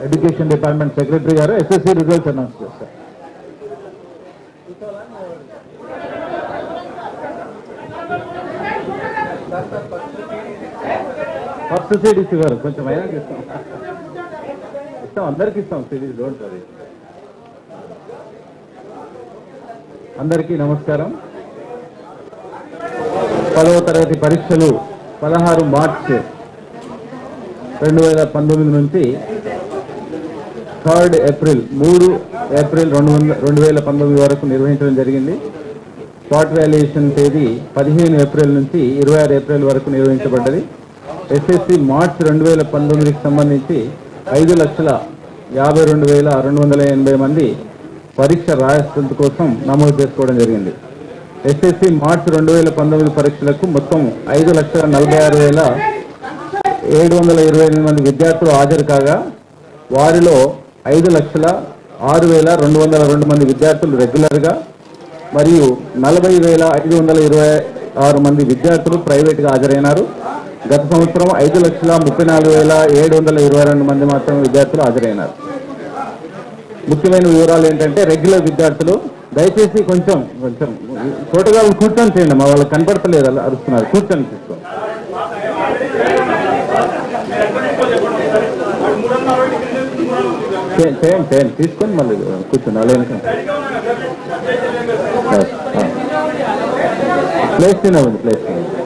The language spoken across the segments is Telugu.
ఎడ్యుకేషన్ డిపార్ట్మెంట్ సెక్రటరీ గారు ఎస్ఎస్సి రిజల్ట్స్ అనౌన్స్ చేస్తారు ఫస్ట్ సిడీస్ గారు కొంచెం అయినా ఇస్తాం ఇస్తాం అందరికి ఇస్తాం సిడీస్ డోంట్ వరీ అందరికీ నమస్కారం పదవ తరగతి పరీక్షలు పదహారు మార్చ్ రెండు వేల పంతొమ్మిది నుంచి థర్డ్ ఏప్రిల్ మూడు ఏప్రిల్ రెండు వంద రెండు వేల పంతొమ్మిది వరకు నిర్వహించడం జరిగింది స్పాట్ వాల్యుయేషన్ తేదీ పదిహేను ఏప్రిల్ నుంచి ఇరవై ఆరు ఏప్రిల్ వరకు నిర్వహించబడ్డది ఎస్ఎస్సి మార్చ్ రెండు వేల పంతొమ్మిదికి సంబంధించి ఐదు లక్షల యాభై రెండు వేల రెండు వందల ఎనభై మంది పరీక్ష రాయస్థితి కోసం నమోదు చేసుకోవడం జరిగింది ఎస్ఎస్సి మార్చ్ రెండు వేల పంతొమ్మిది పరీక్షలకు మొత్తం ఐదు లక్షల నలభై ఆరు వేల ఏడు వందల ఇరవై ఎనిమిది మంది విద్యార్థులు హాజరు కాగా వారిలో ఐదు లక్షల ఆరు వేల రెండు వందల రెండు మంది విద్యార్థులు రెగ్యులర్గా మరియు నలభై వేల ఐదు వందల ఇరవై ఆరు మంది విద్యార్థులు ప్రైవేట్గా హాజరైనారు గత సంవత్సరం ఐదు లక్షల ముప్పై నాలుగు వేల ఏడు వందల ఇరవై రెండు మంది మాత్రమే విద్యార్థులు హాజరైనారు ముఖ్యమైన వివరాలు ఏంటంటే రెగ్యులర్ విద్యార్థులు దయచేసి కొంచెం కొంచెం తోటగా కూర్చొని చేయండి మా వాళ్ళకి కనపడతలేదు అలా అరుస్తున్నారు కూర్చొని తీసుకోండి చేయండి చేయండి చేయండి తీసుకొని మళ్ళీ కూర్చోండి అలాగే ప్లేస్ తినవండి ప్లేస్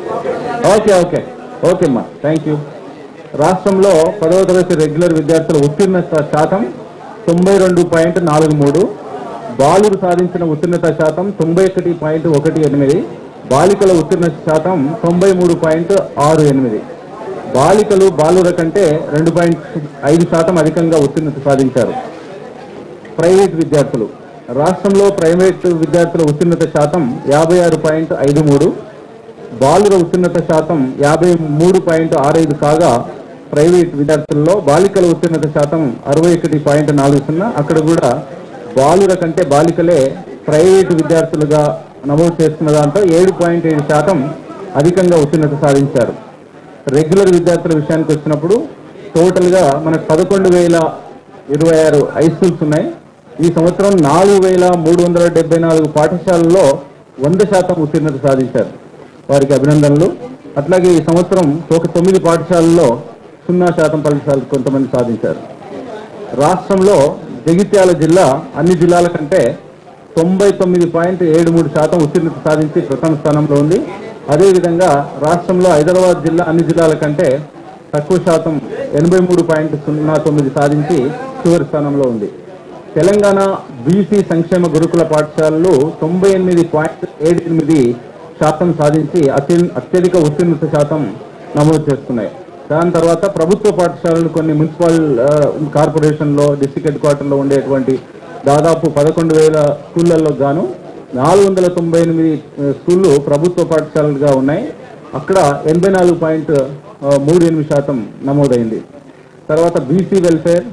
ఓకే ఓకే ఓకే అమ్మా థ్యాంక్ యూ రాష్ట్రంలో పదవ తరగతి రెగ్యులర్ విద్యార్థుల ఉత్తీర్ణత శాతం తొంభై రెండు పాయింట్ నాలుగు మూడు బాలురు సాధించిన ఉత్తీర్ణత శాతం తొంభై ఒకటి పాయింట్ ఒకటి ఎనిమిది బాలికల ఉత్తీర్ణత శాతం తొంభై మూడు పాయింట్ ఆరు ఎనిమిది బాలికలు బాలుర కంటే రెండు పాయింట్ ఐదు శాతం అధికంగా ఉత్తీర్ణత సాధించారు ప్రైవేట్ విద్యార్థులు రాష్ట్రంలో ప్రైవేట్ విద్యార్థుల ఉత్తీర్ణత శాతం యాభై ఆరు పాయింట్ ఐదు మూడు బాలుర ఉత్తీర్ణత శాతం యాభై మూడు పాయింట్ ఆరు ఐదు కాగా ప్రైవేట్ విద్యార్థుల్లో బాలికల ఉత్తీర్ణత శాతం అరవై ఒకటి పాయింట్ నాలుగు సున్నా అక్కడ కూడా బాలుర కంటే బాలికలే ప్రైవేట్ విద్యార్థులుగా నమోదు చేసుకున్న దాంట్లో ఏడు పాయింట్ ఏడు శాతం అధికంగా ఉత్తీర్ణత సాధించారు రెగ్యులర్ విద్యార్థుల విషయానికి వచ్చినప్పుడు టోటల్గా మనకు పదకొండు వేల ఇరవై ఆరు హై స్కూల్స్ ఉన్నాయి ఈ సంవత్సరం నాలుగు వేల మూడు వందల డెబ్బై నాలుగు పాఠశాలల్లో వంద శాతం ఉత్తీర్ణత సాధించారు వారికి అభినందనలు అట్లాగే ఈ సంవత్సరం ఒక తొమ్మిది పాఠశాలల్లో సున్నా శాతం ఫలితాలు కొంతమంది సాధించారు రాష్ట్రంలో జగిత్యాల జిల్లా అన్ని జిల్లాల కంటే తొంభై తొమ్మిది పాయింట్ ఏడు మూడు శాతం ఉత్తీర్ణత సాధించి ప్రథమ స్థానంలో ఉంది అదేవిధంగా రాష్ట్రంలో హైదరాబాద్ జిల్లా అన్ని జిల్లాల కంటే తక్కువ శాతం ఎనభై మూడు పాయింట్ సున్నా తొమ్మిది సాధించి చివరి స్థానంలో ఉంది తెలంగాణ బీసీ సంక్షేమ గురుకుల పాఠశాలలు తొంభై ఎనిమిది పాయింట్ ఏడు ఎనిమిది శాతం సాధించి అత్య అత్యధిక ఉత్తీర్ణత శాతం నమోదు చేసుకున్నాయి దాని తర్వాత ప్రభుత్వ పాఠశాలలు కొన్ని మున్సిపల్ ఆ, కార్పొరేషన్లో డిస్ట్రిక్ట్ హెడ్ క్వార్టర్లో ఉండేటువంటి దాదాపు పదకొండు వేల స్కూళ్ళల్లో గాను నాలుగు వందల తొంభై ఎనిమిది ఆ, స్కూళ్ళు ప్రభుత్వ పాఠశాలలుగా ఉన్నాయి అక్కడ ఎనభై నాలుగు పాయింట్ మూడు ఎనిమిది శాతం నమోదైంది తర్వాత BC welfare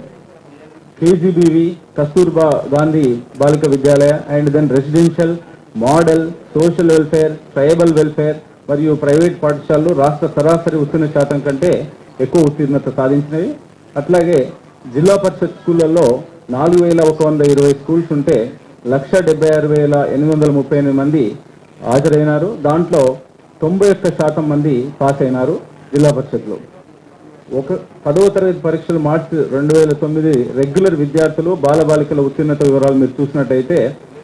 KGBV Kasturba Gandhi బాలిక విద్యాలయ and then residential model social welfare tribal welfare మరియు ప్రైవేట్ పాఠశాలలు రాష్ట్ర సరాసరి ఉత్తీర్ణ శాతం కంటే ఎక్కువ ఉత్తీర్ణత సాధించినవి అట్లాగే జిల్లా పరిషత్ స్కూళ్ళల్లో నాలుగు వేల ఒక వంద ఇరవై స్కూల్స్ ఉంటే లక్ష డెబ్బై ఆరు వేల ఎనిమిది వందల ముప్పై ఎనిమిది మంది హాజరైనారు దాంట్లో తొంభై ఒక్క శాతం మంది పాస్ అయినారు జిల్లా పరిషత్లో ఒక పదవ తరగతి పరీక్షలు మార్చి రెండు వేల తొమ్మిది రెగ్యులర్ విద్యార్థులు బాలబాలికల ఉత్తీర్ణత వివరాలు మీరు చూసినట్టయితే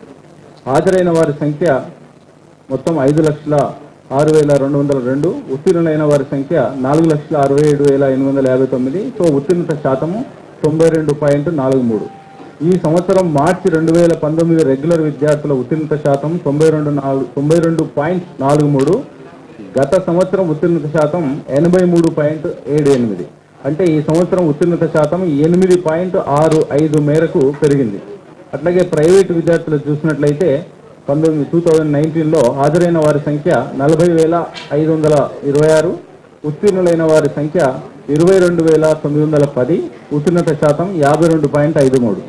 హాజరైన వారి సంఖ్య మొత్తం ఐదు లక్షల ఆరు వేల రెండు వందల రెండు ఉత్తీర్ణులైన వారి సంఖ్య నాలుగు లక్షల అరవై ఏడు వేల ఎనిమిది వందల యాభై తొమ్మిది సో ఉత్తీర్ణత శాతము తొంభై రెండు పాయింట్ నాలుగు మూడు ఈ సంవత్సరం మార్చి రెండు వేల పంతొమ్మిది రెగ్యులర్ విద్యార్థుల ఉత్తీర్ణత శాతం తొంభై రెండు నాలుగు తొంభై రెండు పాయింట్ నాలుగు మూడు గత సంవత్సరం ఉత్తీర్ణత శాతం ఎనభై మూడు పాయింట్ ఏడు ఎనిమిది అంటే ఈ సంవత్సరం ఉత్తీర్ణత శాతం ఎనిమిది పాయింట్ ఆరు ఐదు మేరకు పెరిగింది అట్లాగే ప్రైవేటు విద్యార్థులు చూసినట్లయితే పంతొమ్మిది టూ థౌజండ్ నైన్టీన్లో హాజరైన వారి సంఖ్య నలభై వేల ఐదు వందల ఇరవై ఆరు ఉత్తీర్ణులైన వారి సంఖ్య ఇరవై రెండు వేల తొమ్మిది వందల పది ఉత్తీర్ణత శాతం యాభై రెండు పాయింట్ ఐదు మూడు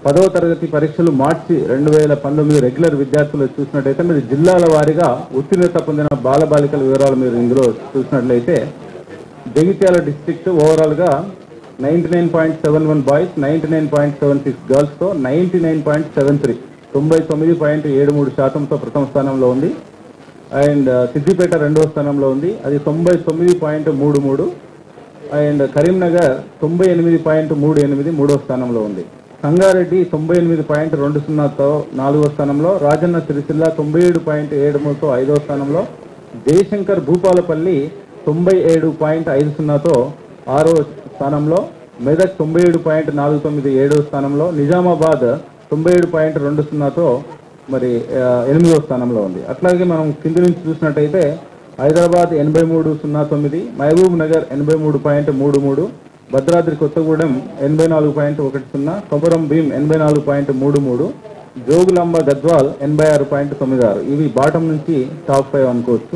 పదవ తరగతి పరీక్షలు మార్చి రెండు వేల పంతొమ్మిది రెగ్యులర్ విద్యార్థులు చూసినట్టయితే మీరు జిల్లాల వారీగా ఉత్తీర్ణత పొందిన బాలబాలికల వివరాలు మీరు ఇందులో చూసినట్లయితే జగిత్యాల డిస్ట్రిక్ట్ ఓవరాల్ గా ninety nine point seven one boys ninety nine point seven six girls తో ninety nine point seven three తొంభై తొమ్మిది పాయింట్ ఏడు మూడు శాతంతో ప్రథమ స్థానంలో ఉంది అండ్ సిద్దిపేట రెండవ స్థానంలో ఉంది అది తొంభై తొమ్మిది పాయింట్ మూడు మూడు అండ్ కరీంనగర్ తొంభై ఎనిమిది పాయింట్ మూడు ఎనిమిది మూడో స్థానంలో ఉంది సంగారెడ్డి తొంభై ఎనిమిది పాయింట్ రెండు సున్నాతో నాలుగో స్థానంలో రాజన్న సిరిసిల్ల తొంభై ఏడు పాయింట్ ఏడు మూడుతో ఐదో స్థానంలో జయశంకర్ భూపాలపల్లి తొంభై ఏడు పాయింట్ ఐదు సున్నాతో ఆరో స్థానంలో మెదక్ తొంభై ఏడు పాయింట్ నాలుగు తొమ్మిది ఏడో స్థానంలో నిజామాబాద్ తొంభై ఏడు పాయింట్ రెండు సున్నాతో మరి ఆ, ఎనిమిదో స్థానంలో ఉంది అట్లాగే మనం కింది నుంచి చూసినట్టయితే హైదరాబాద్ ఎనభై మూడు సున్నా తొమ్మిది మహబూబ్ నగర్ ఎనభై మూడు పాయింట్ మూడు మూడు భద్రాద్రి కొత్తగూడెం ఎనభై నాలుగు పాయింట్ ఒకటి సున్నా కొమరం భీం ఎనభై నాలుగు పాయింట్ మూడు మూడు జోగులాంబ గద్వాల్ ఎనభై ఆరు పాయింట్ తొమ్మిది ఆరు ఇవి బాటం నుంచి టాప్ ఫైవ్ అనుకోవచ్చు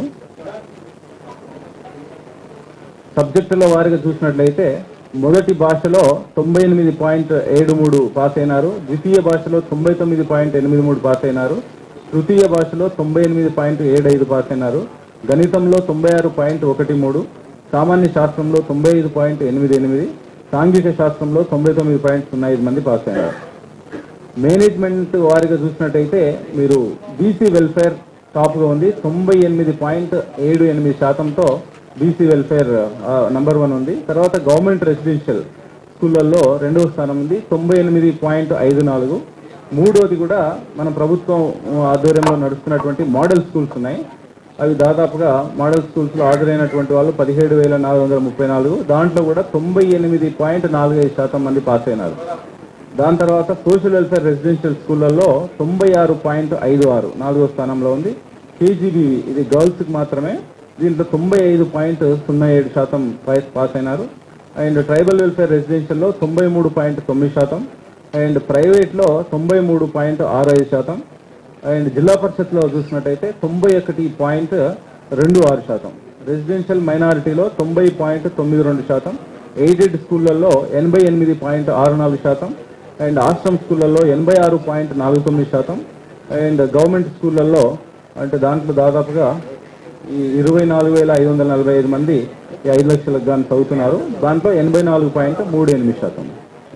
సబ్జెక్టుల వారిగా చూసినట్లయితే మొదటి భాషలో తొంభై ఎనిమిది పాయింట్ ఏడు మూడు పాస్ అయినారు ద్వితీయ భాషలో తొంభై తొమ్మిది పాయింట్ ఎనిమిది మూడు పాస్ అయినారు తృతీయ భాషలో తొంభై ఎనిమిది పాయింట్ ఏడు ఐదు పాస్ అయినారు గణితంలో తొంభై ఆరు పాయింట్ ఒకటి మూడు సామాన్య శాస్త్రంలో తొంభై ఐదు పాయింట్ ఎనిమిది ఎనిమిది సాంఘిక శాస్త్రంలో తొంభై తొమ్మిది పాయింట్ సున్నా ఐదు మంది పాస్ అయినారు మేనేజ్మెంట్ వారిగా చూసినట్టయితే మీరు బీసీ వెల్ఫేర్ టాప్ గా ఉంది తొంభై ఎనిమిది పాయింట్ ఏడు ఎనిమిది శాతంతో బీసీ వెల్ఫేర్ నంబర్ వన్ ఉంది తర్వాత గవర్నమెంట్ రెసిడెన్షియల్ స్కూళ్ళల్లో రెండవ స్థానం ఉంది తొంభై ఎనిమిది పాయింట్ ఐదు నాలుగు మూడోది కూడా మన ప్రభుత్వం ఆధ్వర్యంలో నడుస్తున్నటువంటి మోడల్ స్కూల్స్ ఉన్నాయి అవి దాదాపుగా మోడల్ స్కూల్స్ లో హాజరైనటువంటి వాళ్ళు పదిహేడు వేల నాలుగు వందల ముప్పై నాలుగు దాంట్లో కూడా తొంభై ఎనిమిది పాయింట్ నాలుగు ఐదు శాతం మంది పాస్ అయినారు దాని తర్వాత సోషల్ వెల్ఫేర్ రెసిడెన్షియల్ స్కూళ్ళల్లో తొంభై ఆరు పాయింట్ ఐదు ఆరు నాలుగో స్థానంలో ఉంది కేజీబీవి ఇది గర్ల్స్ కి మాత్రమే దీంట్లో తొంభై ఐదు పాయింట్ సున్నా ఏడు శాతం పాస్ పాస్ అయినారు అండ్ ట్రైబల్ వెల్ఫేర్ రెసిడెన్షియల్లో తొంభై మూడు పాయింట్ తొమ్మిది శాతం అండ్ ప్రైవేట్లో తొంభై మూడు పాయింట్ ఆరు ఐదు శాతం అండ్ జిల్లా పరిషత్లో చూసినట్టయితే తొంభై ఒకటి పాయింట్ రెండు ఆరు శాతం రెసిడెన్షియల్ మైనారిటీలో తొంభై పాయింట్ తొమ్మిది రెండు శాతం ఎయిడెడ్ స్కూళ్ళల్లో ఎనభై ఎనిమిది పాయింట్ ఆరు నాలుగు శాతం అండ్ ఆశ్రమ్ స్కూళ్ళల్లో ఎనభై ఆరు పాయింట్ నాలుగు తొమ్మిది శాతం అండ్ గవర్నమెంట్ స్కూళ్ళల్లో అంటే దాంట్లో దాదాపుగా ఈ ఇరవై నాలుగు వేల ఐదు వందల నలభై ఐదు మంది ఈ ఐదు లక్షలకు గాను చదువుతున్నారు దాంట్లో ఎనభై నాలుగు పాయింట్ మూడు ఎనిమిది శాతం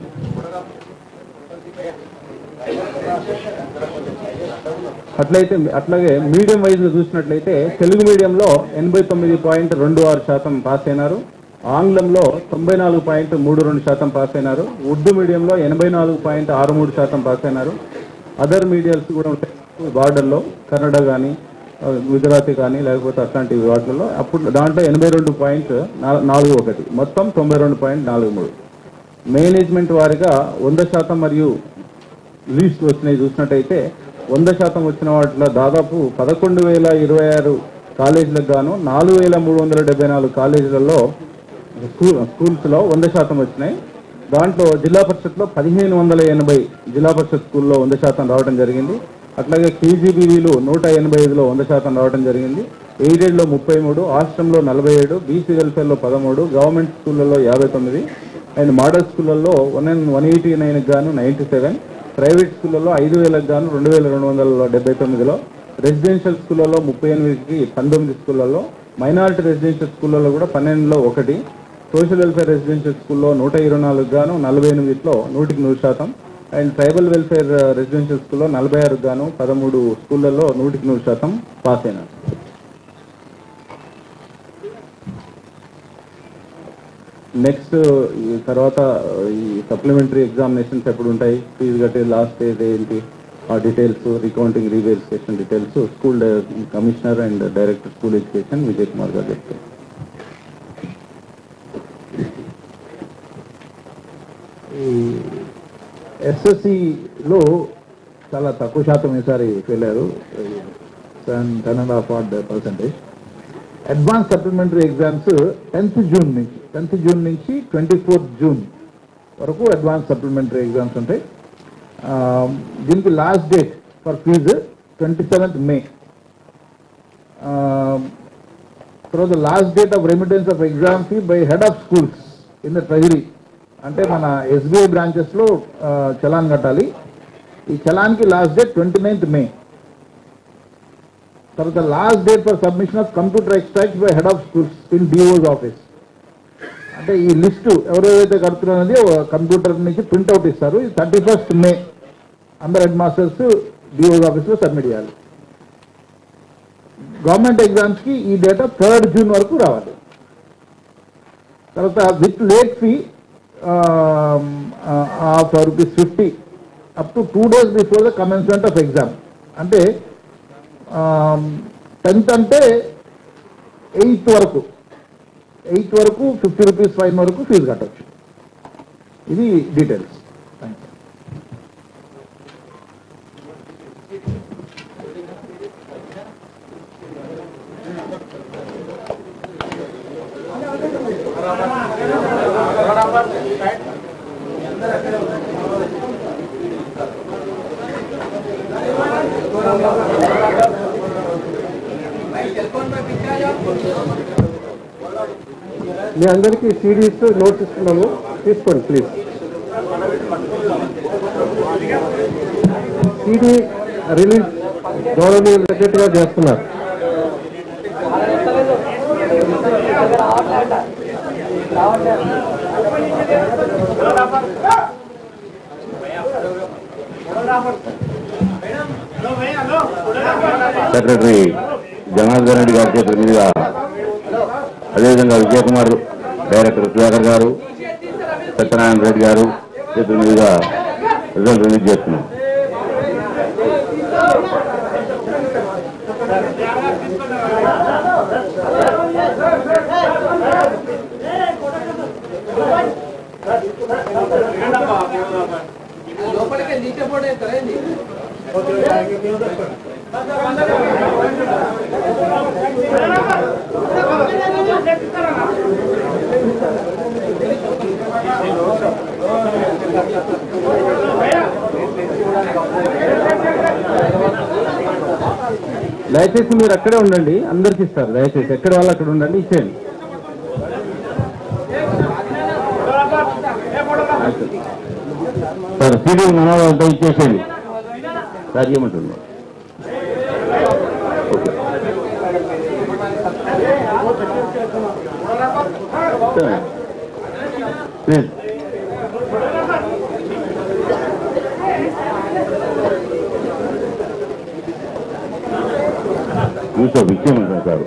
అట్లయితే అట్లాగే మీడియం వైజ్ చూసినట్లయితే తెలుగు మీడియంలో ఎనభై తొమ్మిది పాయింట్ రెండు ఆరు శాతం పాస్ అయినారు ఆంగ్లంలో తొంభై నాలుగు పాయింట్ మూడు రెండు శాతం పాస్ అయినారు ఉర్దూ మీడియంలో ఎనభై నాలుగు పాయింట్ ఆరు మూడు శాతం పాస్ అయినారు అదర్ మీడియాస్ కూడా ఉంటాయి బార్డర్లో కన్నడ కానీ గుజరాతీ కానీ లేకపోతే అట్లాంటి వాటిల్లో అప్పుడు దాంట్లో ఎనభై రెండు పాయింట్ నాలుగు ఒకటి మొత్తం తొంభై రెండు పాయింట్ నాలుగు మూడు మేనేజ్మెంట్ వారిగా వంద శాతం మరియు లీస్ట్ వచ్చినాయి చూసినట్టయితే వంద శాతం వచ్చిన వాటిలో దాదాపు పదకొండు వేల ఇరవై ఆరు కాలేజీలకు గాను నాలుగు వేల మూడు వందల డెబ్బై నాలుగు కాలేజీలలో స్కూల్ స్కూల్స్లో వంద శాతం వచ్చినాయి దాంట్లో జిల్లా పరిషత్లో పదిహేను వందల ఎనభై జిల్లా పరిషత్ స్కూల్లో వంద శాతం రావడం జరిగింది అట్లాగే కేజీబీవీలు నూట ఎనభై ఐదులో వంద శాతం రావడం జరిగింది ఎయిడెడ్లో ముప్పై మూడు ఆశ్రమంలో నలభై ఏడు బీసీ వెల్ఫేర్లో పదమూడు గవర్నమెంట్ స్కూళ్ళలో యాభై తొమ్మిది అండ్ మోడల్ స్కూళ్ళల్లో వన్ వన్ ఎయిటీ నైన్కి గాను నైంటీ సెవెన్ ప్రైవేట్ స్కూళ్ళలో ఐదు వేలకు గాను రెండు వేల రెండు వందల డెబ్బై తొమ్మిదిలో రెసిడెన్షియల్ స్కూళ్ళలో ముప్పై ఎనిమిదికి పంతొమ్మిది స్కూళ్ళలో మైనారిటీ రెసిడెన్షియల్ స్కూళ్ళలో కూడా పన్నెండులో ఒకటి సోషల్ వెల్ఫేర్ రెసిడెన్షియల్ స్కూల్లో నూట ఇరవై నాలుగు గాను నలభై ఎనిమిదిలో నూటికి నూరు శాతం అండ్ ట్రైబల్ వెల్ఫేర్ రెసిడెన్షియల్ స్కూల్లో నలభై ఆరు గాను పదమూడు స్కూళ్ళల్లో నూటికి నూరు శాతం పాస్ అయినారు నెక్స్ట్ ఈ తర్వాత ఈ సప్లిమెంటరీ ఎగ్జామినేషన్స్ ఎప్పుడు ఉంటాయి ఫీజు కట్టే లాస్ట్ డేట్ ఏంటి ఆ details recounting reverification details school commissioner and director school education Vijay Kumar garu చెప్తారు ఈ ఎస్ఎస్సిలో చాలా తక్కువ శాతం ఈసారి వెళ్ళారు టెన్ టెన్ అండ్ హాఫ్ ఆర్డ్ percentage advance supplementary exams tenth June నుంచి టెన్త్ జూన్ నుంచి ట్వంటీ ఫోర్త్ జూన్ వరకు అడ్వాన్స్ సప్లిమెంటరీ ఎగ్జామ్స్ ఉంటాయి ఆ, దీనికి last date for fee twenty seventh May తర్వాత last date of remittance of exam fee by head of schools in the treasury అంటే మన ఎస్బీఐ బ్రాంచెస్ లో ఆ, చలాన్ కట్టాలి ఈ చలాన్కి last date twenty ninth May తర్వాత last date for submission of computer extract by head of schools in DOs office అంటే ఈ లిస్టు ఎవరెవరైతే కడుతున్నారనేది కంప్యూటర్ నుంచి ప్రింట్అవుట్ ఇస్తారు ఇది థర్టీ ఫస్ట్ మే అందరు హెడ్ మాస్టర్స్ డిఓస్ ఆఫీస్లో సబ్మిట్ చేయాలి గవర్నమెంట్ ఎగ్జామ్స్ కి ఈ డేటా థర్డ్ జూన్ వరకు రావాలి తర్వాత with late fee of rupees fifty up to two days before the commencement of exam అంటే టెన్త్ అంటే ఎయిత్ వరకు ఎయిత్ వరకు ఫిఫ్టీ రూపీస్ ఫైన్ వరకు ఫీజు కట్టచ్చు ఇది డీటెయిల్స్ థ్యాంక్ యూ మీ అందరికీ సిడీస్ నోట్స్ ఇస్తున్నాము తీసుకోండి ప్లీజ్ సిడి రిలీజ్ గౌరవనీయులు సెక్రటరీ గారు చేస్తున్నారు సెక్రటరీ జనార్దన్ రెడ్డి గారి చేతుల మీదుగా అదేవిధంగా విజయకుమార్ డైరెక్టర్ సుధాకర్ గారు సత్యనారాయణ రెడ్డి గారు చేతుల మీదుగా రిజల్ట్ రిలీజ్ చేస్తున్నాం లోపలికి నీచే పడేస్తారా ఏంది దయచేసి మీరు అక్కడే ఉండండి అందరికి ఇస్తారు దయచేసి ఎక్కడ వాళ్ళు అక్కడ ఉండండి ఇచ్చేయండి సార్ సీడీ మనోళ్ళంతా ఇచ్చేసేయండి సార్ ఏమంటుంది ఓకే సరే. ప్లీజ్ కూర్చో ఇచ్చేయమంటారు సార్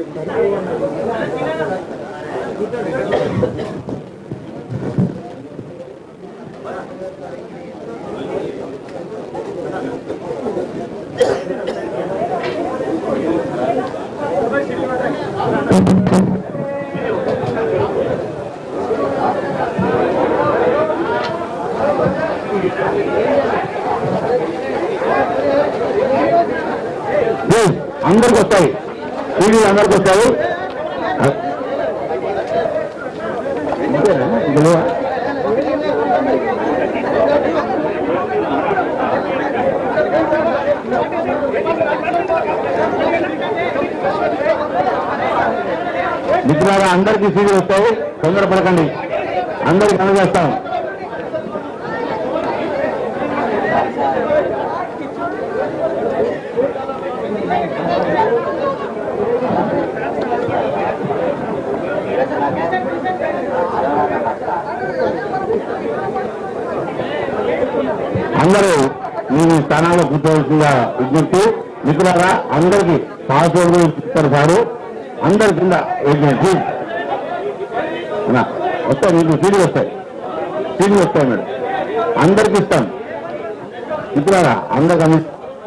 ప్లీజ్ అందరికి వస్తాయి టీవీ అందరికి వస్తాయి ఇంతేనా? ఇంకా లేవా? మిత్రులారా అందరికీ సీడీ వస్తాయి తొందరపడకండి అందరికి అందజేస్తాం అందరూ మీ మీ స్థానాల్లో కూర్చోవలసిందిగా విజ్ఞప్తి మిత్రులారా అందరికీ పాస్వర్డ్ ఇస్తారు సారు అందరి కింద విజ్ఞప్తి అన్నా, వస్తాయి మీకు సీడీ వస్తాయి సీడీ వస్తాయి మేడం అందరికి ఇస్తాం మిత్రులారా అందరికి అంది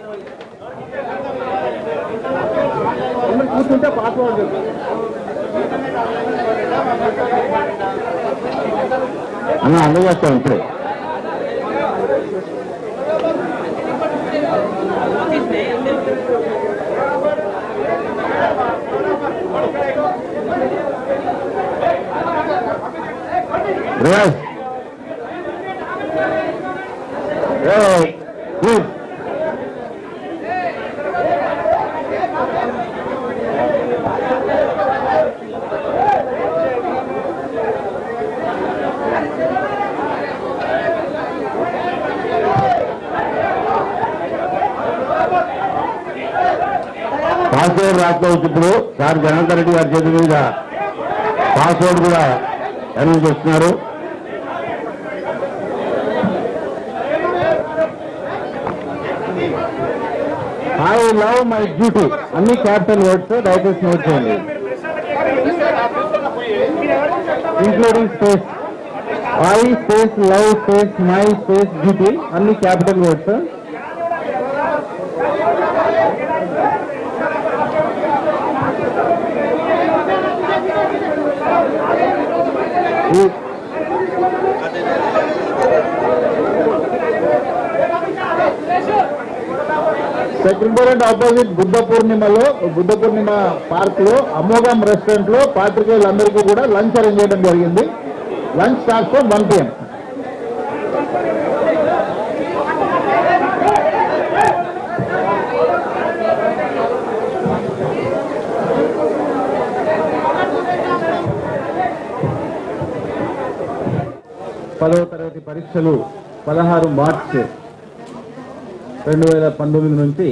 కూర్చుంటే పాస్వర్డ్ అన్న అందజేస్తాం ఇప్పుడే రియాజ్ ఏయ్, కూర్చో. పాస్వర్డ్ రాసుకోవచ్చు ఇప్పుడు సార్ జనార్దన్ రెడ్డి గారి చేతి మీద పాస్వర్డ్ కూడా అనౌన్స్ చేస్తున్నారు ఐ లవ్ మై డ్యూటీ అన్ని క్యాపిటల్ వర్డ్స్ దయచేసి నోట్ చేయండి including space I space love space my space duty అన్ని capital words secretariat opposite Buddha పూర్ణిమలో బుద్ధ పూర్ణిమ పార్క్ లో అమోఘం రెస్టారెంట్ లో పాత్రికేయులందరికీ కూడా లంచ్ అరేంజ్ చేయడం జరిగింది lunch start from one PM పదవ తరగతి పరీక్షలు పదహారు మార్చ్ రెండు వేల పంతొమ్మిది నుంచి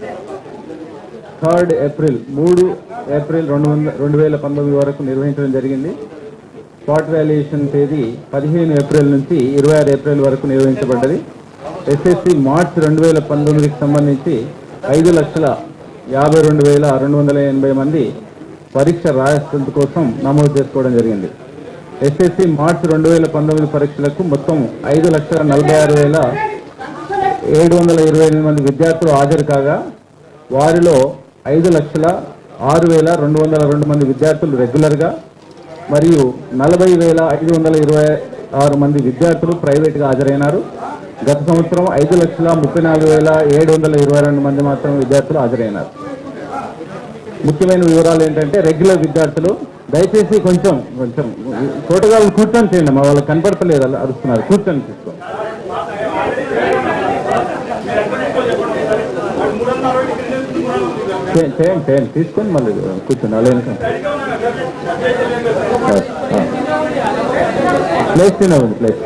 థర్డ్ ఏప్రిల్ మూడు ఏప్రిల్ రెండు వంద రెండు వేల పంతొమ్మిది వరకు నిర్వహించడం జరిగింది స్పాట్ వాల్యుయేషన్ తేదీ పదిహేను ఏప్రిల్ నుంచి ఇరవై ఆరు ఏప్రిల్ వరకు నిర్వహించబడ్డది ఎస్ఎస్సి మార్చ్ రెండు వేల పంతొమ్మిదికి సంబంధించి ఐదు లక్షల యాభై రెండు వేల రెండు వందల ఎనభై మంది పరీక్ష రాయస్థితి కోసం నమోదు చేసుకోవడం జరిగింది ఎస్ఎస్సి మార్చ్ రెండు వేల పంతొమ్మిది పరీక్షలకు మొత్తం ఐదు లక్షల నలభై ఆరు వేల ఏడు వందల ఇరవై ఎనిమిది మంది విద్యార్థులు హాజరు కాగా వారిలో ఐదు లక్షల ఆరు వేల రెండు వందల రెండు మంది విద్యార్థులు రెగ్యులర్గా మరియు నలభై వేల ఐదు వందల ఇరవై ఆరు మంది విద్యార్థులు ప్రైవేట్గా హాజరైనారు గత సంవత్సరం ఐదు లక్షల ముప్పై నాలుగు వేల ఏడు వందల ఇరవై రెండు మంది మాత్రమే విద్యార్థులు హాజరైనారు ముఖ్యమైన వివరాలు ఏంటంటే రెగ్యులర్ విద్యార్థులు దయచేసి కొంచెం కొంచెం తోటగాళ్ళు కూర్చొని చేయండి మా వాళ్ళకి కనపడతలేదు అలా అరుస్తున్నారు కూర్చొని తీసుకో చే- చేయండి చేయండి తీసుకొని మళ్ళీ కూర్చోండి అలా వెనక ప్లేస్ తినవండి ప్లేస్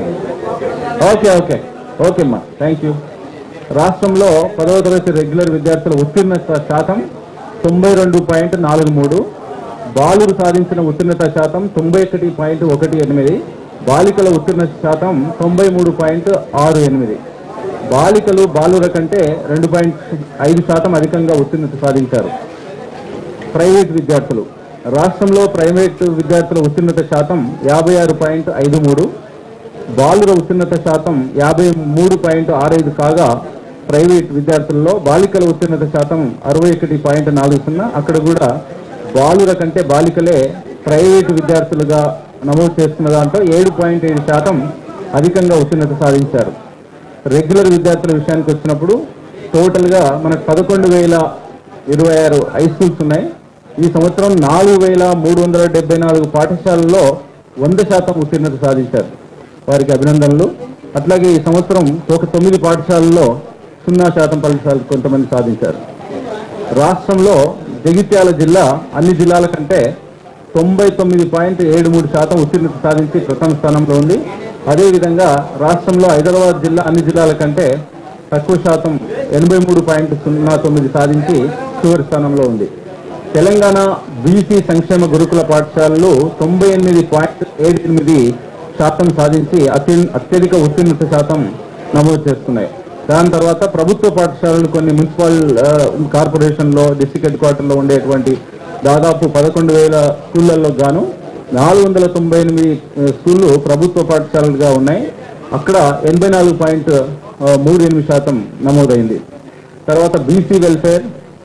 ఓకే ఓకే ఓకే అమ్మా థ్యాంక్ యూ రాష్ట్రంలో పదవ తరగతి రెగ్యులర్ విద్యార్థుల ఉత్తీర్ణత శాతం తొంభై రెండు పాయింట్ నాలుగు మూడు బాలురు సాధించిన ఉత్తీర్ణత శాతం తొంభై ఒకటి పాయింట్ ఒకటి ఎనిమిది బాలికల ఉత్తీర్ణత శాతం తొంభై మూడు పాయింట్ ఆరు ఎనిమిది బాలికలు బాలుర కంటే రెండు పాయింట్ ఐదు శాతం అధికంగా ఉత్తీర్ణత సాధించారు ప్రైవేట్ విద్యార్థులు రాష్ట్రంలో ప్రైవేట్ విద్యార్థుల ఉత్తీర్ణత శాతం యాభై ఆరు పాయింట్ ఐదు మూడు బాలుర ఉత్తీర్ణత శాతం యాభై మూడు పాయింట్ ఆరైదు కాగా ప్రైవేట్ విద్యార్థుల్లో బాలికల ఉత్తీర్ణత శాతం అరవై ఒకటి పాయింట్ నాలుగు సున్నా అక్కడ కూడా బాలుర కంటే బాలికలే ప్రైవేట్ విద్యార్థులుగా నమోదు చేసుకున్న దాంట్లో ఏడు పాయింట్ ఏడు శాతం అధికంగా ఉత్తీర్ణత సాధించారు రెగ్యులర్ విద్యార్థుల విషయానికి వచ్చినప్పుడు టోటల్గా మనకు పదకొండు వేల ఇరవై ఆరు హై స్కూల్స్ ఉన్నాయి ఈ సంవత్సరం నాలుగు వేల మూడు వందల డెబ్బై నాలుగు పాఠశాలల్లో వంద శాతం ఉత్తీర్ణత సాధించారు వారికి అభినందనలు అట్లాగే ఈ సంవత్సరం ఒక తొమ్మిది పాఠశాలల్లో సున్నా శాతం ఫలితాలు కొంతమంది సాధించారు రాష్ట్రంలో జగిత్యాల జిల్లా అన్ని జిల్లాల కంటే తొంభై తొమ్మిది పాయింట్ ఏడు మూడు శాతం ఉత్తీర్ణత సాధించి ప్రథమ స్థానంలో ఉంది అదేవిధంగా రాష్ట్రంలో హైదరాబాద్ జిల్లా అన్ని జిల్లాల కంటే తక్కువ శాతం ఎనభై మూడు పాయింట్ సున్నా తొమ్మిది సాధించి చివరి స్థానంలో ఉంది తెలంగాణ బీసీ సంక్షేమ గురుకుల పాఠశాలలు తొంభై ఎనిమిది పాయింట్ ఏడు ఎనిమిది శాతం సాధించి అత్య అత్యధిక ఉత్తీర్ణత శాతం నమోదు చేస్తున్నాయి దాని తర్వాత ప్రభుత్వ పాఠశాలలు కొన్ని మున్సిపల్ ఆ, కార్పొరేషన్లో డిస్ట్రిక్ట్ హెడ్ క్వార్టర్లో ఉండేటువంటి దాదాపు పదకొండు వేల స్కూళ్ళల్లో గాను నాలుగు వందల తొంభై ఎనిమిది ఆ, స్కూళ్ళు ప్రభుత్వ పాఠశాలలుగా ఉన్నాయి అక్కడ ఎనభై నాలుగు పాయింట్ మూడు ఎనిమిది శాతం నమోదైంది తర్వాత BC welfare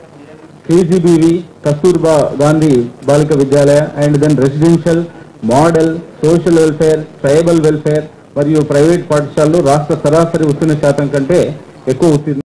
KGBV Kasturba Gandhi బాలిక విద్యాలయ and then residential model social welfare tribal welfare మరియు ప్రైవేట్ పాఠశాలలు రాష్ట్ర సరాసరి ఉత్తీర్ణ శాతం కంటే ఎక్కువ ఉత్తీర్ణ